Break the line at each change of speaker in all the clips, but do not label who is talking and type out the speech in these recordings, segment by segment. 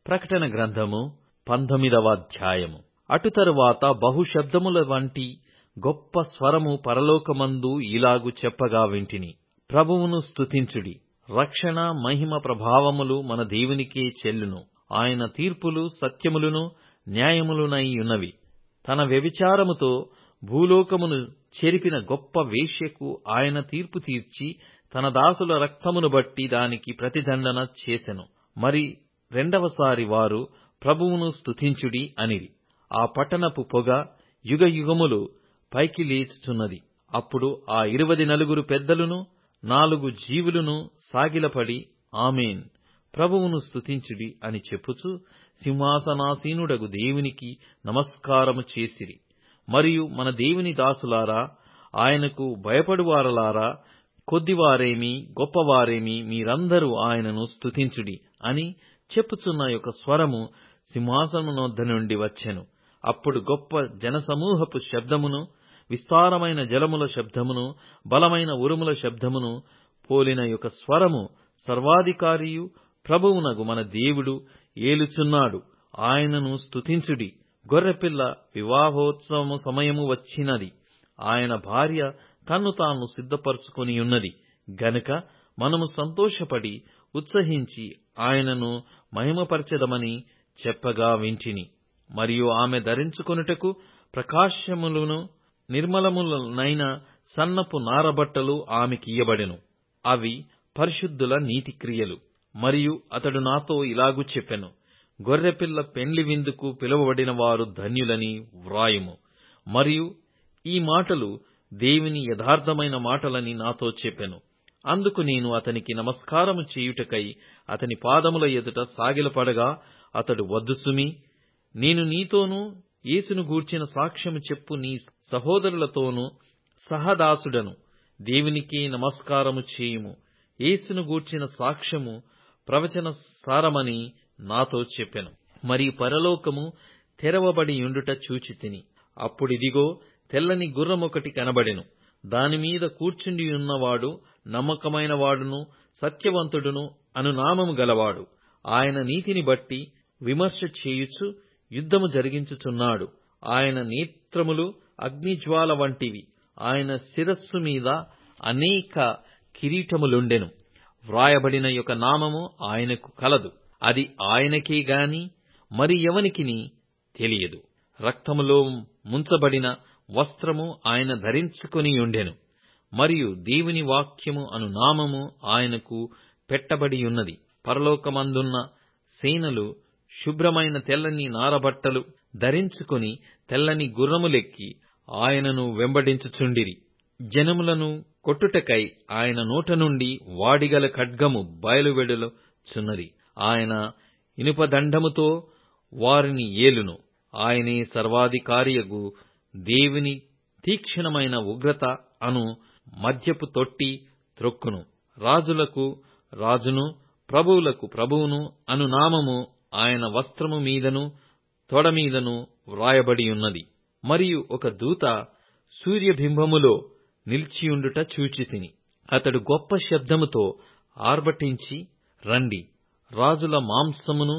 ప్రకటన గ్రంథము పంతొమ్మిదవ అధ్యాయము అటు తరువాత బహుశబ్దముల వంటి గొప్ప స్వరము పరలోకమందు ఇలాగు చెప్పగా వింటిని ప్రభువును స్తుతించుడి రక్షణ మహిమ ప్రభావములు మన దేవునికే చెల్లును ఆయన తీర్పులు సత్యములును న్యాయములునై ఉన్నవి తన వ్యభిచారముతో భూలోకమును చెరిపిన గొప్ప వేశ్యకు ఆయన తీర్పు తీర్చి తన దాసుల రక్తమును బట్టి దానికి ప్రతిదండన చేసెను మరి రెండవసారి వారు ప్రభువును స్తుతించుడి అనిరి ఆ పట్టణపు పొగ యుగయుగములు పైకి లేచుచున్నది అప్పుడు ఆ ఇరువది నలుగురు పెద్దలును నాలుగు జీవులును సాగిలపడి ఆమేన్ ప్రభువును స్తుతించుడి అని చెప్పుచు సింహాసనాసీనుడగు దేవునికి నమస్కారము చేసిరి మరియు మన దేవుని దాసులారా ఆయనకు భయపడువారలారా కొద్దివారేమి గొప్పవారేమి మీరందరూ ఆయనను స్తుతించుడి అని చెప్పుచున్న యొక్క స్వరము సింహాసనమునొద్ద నుండి వచ్చెను అప్పుడు గొప్ప జనసమూహపు శబ్దమును విస్తారమైన జలముల శబ్దమును బలమైన ఉరుముల శబ్దమును పోలిన యొక్క స్వరము సర్వాధికారియు ప్రభువునగు మన దేవుడు ఏలుచున్నాడు ఆయనను స్తుతించుడి గొర్రెపిల్ల వివాహోత్సవము సమయము వచ్చినది ఆయన భార్య తన్ను తాను సిద్ధపరచుకొని ఉన్నది గనుక మనము సంతోషపడి ఉత్సహించి ఆయనను మహిమపరచెదమని చెప్పగా వింటిని మరియు ఆమె ధరించుకొనుటకు ప్రకాశములును నిర్మలములనైన సన్నపు నారబట్టలు ఆమెకియ్యబడెను అవి పరిశుద్ధుల నీతి క్రియలు మరియు అతడు నాతో ఇలాగు చెప్పెను గొర్రెపిల్ల పెండ్లి విందుకు పిలువబడిన వారు ధన్యులని వ్రాయుము మరియు ఈ మాటలు దేవుని యథార్థమైన మాటలని నాతో చెప్పెను అందుకు నేను అతనికి నమస్కారము చేయుటకై అతని పాదముల ఎదుట సాగిలపడగా అతడు వద్దు సుమి నేను నీతోనూ యేసును గూర్చిన సాక్ష్యము చెప్పు నీ సహోదరులతోనూ సహదాసుడను దేవునికి నమస్కారము చేయుము యేసును గూర్చిన సాక్ష్యము ప్రవచన సారమని నాతో చెప్పెను మరియు పరలోకము తెరవబడి ఉండుట చూచితిని అప్పుడిదిగో తెల్లని గుర్రమొకటి కనబడెను దానిమీద కూర్చుండి ఉన్నవాడు నమ్మకమైన వాడును సత్యవంతుడును అను నామము గలవాడు ఆయన నీతిని బట్టి విమర్శ చేయుచు యుద్ధము జరిగించుచున్నాడు ఆయన నేత్రములు అగ్నిజ్వాల వంటివి ఆయన శిరస్సు మీద అనేక కిరీటములుండెను వ్రాయబడిన యొక్క నామము ఆయనకు కలదు అది ఆయనకే గాని మరి ఎవనికిని తెలియదు రక్తములో ముంచబడిన వస్త్రము ఆయన ధరించుకొని ఉండెను మరియు దేవుని వాక్యము అను నామము ఆయనకు పెట్టబడి ఉన్నది పరలోకమందున్న సేనలు శుభ్రమైన తెల్లని నారబట్టలు ధరించుకొని తెల్లని గుర్రములెక్కి ఆయనను వెంబడించుచుండిరి జనములను కొట్టుటకై ఆయన నోట నుండి వాడిగల ఖడ్గము బయలువెడలుచున్నది ఆయన ఇనుపదండముతో వారిని ఏలును ఆయనే సర్వాధికారియగు దేవుని తీక్షణమైన ఉగ్రత అను మద్యపు తొట్టి త్రొక్కును రాజులకు రాజును ప్రభువులకు ప్రభువును అను నామము ఆయన వస్త్రము మీదను తొడ మీదను వ్రాయబడి ఉన్నది మరియు ఒక దూత సూర్యబింబములో నిలిచియుండుట చూచితిని అతడు గొప్ప శబ్దముతో ఆర్భటించి రండి రాజుల మాంసమును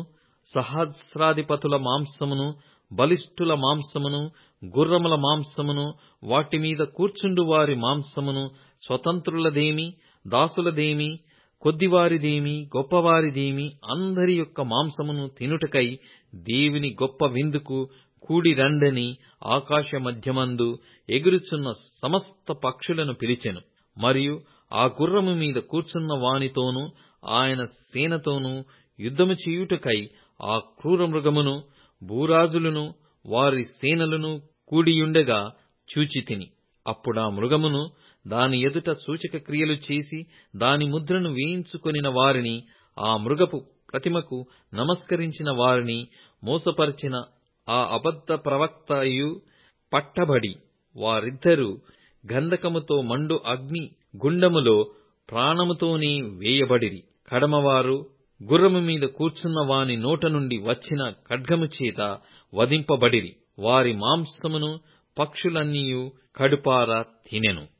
సహస్రాధిపతుల మాంసమును బలిష్ఠుల మాంసమును గుర్రముల మాంసమును వాటి మీద కూర్చుండు వారి మాంసమును స్వతంత్రులదేమి దాసులదేమి కొద్దివారిదేమి గొప్పవారిదేమి అందరి యొక్క మాంసమును తినుటకై దేవుని గొప్ప విందుకు కూడి రండని ఆకాశ మధ్యమందు ఎగురుచున్న సమస్త పక్షులను పిలిచెను మరియు ఆ గుర్రము మీద కూర్చున్న వానితోనూ ఆయన సేనతోనూ యుద్ధము చేయుటకై ఆ క్రూర మృగమును భూరాజులను వారి సేనలను కూడియుండగా చూచితిని అప్పుడా మృగమును దాని ఎదుట సూచక క్రియలు చేసి దాని ముద్రను వేయించుకొనిన వారిని ఆ మృగపు ప్రతిమకు నమస్కరించిన వారిని మోసపరిచిన ఆ అబద్ధ ప్రవక్తయు పట్టబడి వారిద్దరూ గంధకముతో మండు అగ్ని గుండములో ప్రాణముతోనే వేయబడిరి కడమవారు గుర్రము మీద కూర్చున్న వాని నోట నుండి వచ్చిన ఖడ్గము చేత వధింపబడిరి వారి మాంసమును పక్షులన్నీయు కడుపార తినెను